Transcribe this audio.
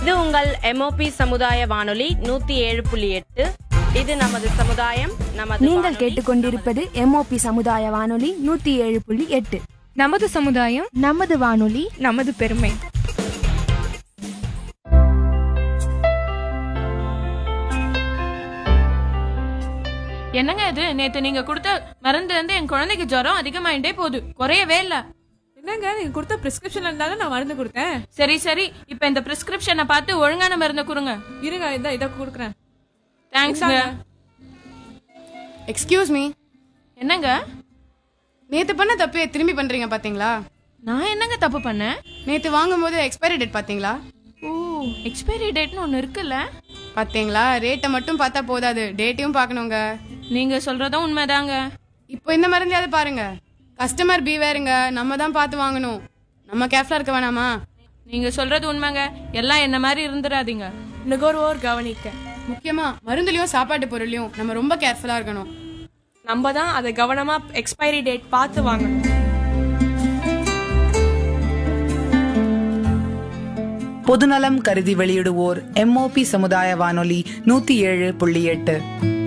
இது உங்கள் எம்ஓபி சமுதாய வானொலி நூத்தி ஏழு புள்ளி எட்டு இது நமது சமுதாயம் நமது நீங்கள் வானொலி, கேட்டுக்கொண்டிருப்பது எம்ஓபி சமுதாய வானொலி நூத்தி ஏழு புள்ளி எட்டு நமது சமுதாயம் நமது வானொலி நமது பெருமை என்னங்க இது நேத்து நீங்க கொடுத்த மருந்து வந்து என் குழந்தைக்கு ஜுரம் அதிகமாயிட்டே போகுது குறையவே இல்ல என்னங்க நீங்க கொடுத்த பிரிஸ்கிரிப்ஷன் இருந்தாலும் நான் மருந்து கொடுத்தேன் சரி சரி இப்ப இந்த பிரிஸ்கிரிப்ஷனை பார்த்து ஒழுங்கான மருந்தை கொடுங்க இருங்க இந்த இதை கொடுக்குறேன் தேங்க்ஸ்ங்க எக்ஸ்கியூஸ் மீ என்னங்க நேத்து பண்ண தப்பே திரும்பி பண்றீங்க பாத்தீங்களா நான் என்னங்க தப்பு பண்ணேன் நேத்து வாங்கும்போது எக்ஸ்பைரி டேட் பாத்தீங்களா ஓ எக்ஸ்பைரி டேட்னு ஒன்னு இருக்குல்ல பாத்தீங்களா ரேட்டை மட்டும் பார்த்தா போதாது டேட்டையும் பார்க்கணுங்க நீங்க சொல்றதும் உண்மைதாங்க இப்போ இந்த மருந்தையாவது பாருங்க கஸ்டமர் பீவேருங்க நம்ம தான் பார்த்து வாங்கணும் நம்ம கேர்ஃபுல்லா இருக்க வேணாமா நீங்க சொல்றது உண்மைங்க எல்லாம் என்ன மாதிரி இருந்துடாதீங்க நுகர்வோர் கவனிக்க முக்கியமா மருந்துலயும் சாப்பாட்டு பொருளையும் நம்ம ரொம்ப கேர்ஃபுல்லா இருக்கணும் நம்ம தான் அதை கவனமா எக்ஸ்பைரி டேட் பார்த்து வாங்கணும் பொதுநலம் கருதி வெளியிடுவோர் எம்ஓபி சமுதாய வானொலி நூத்தி ஏழு புள்ளி எட்டு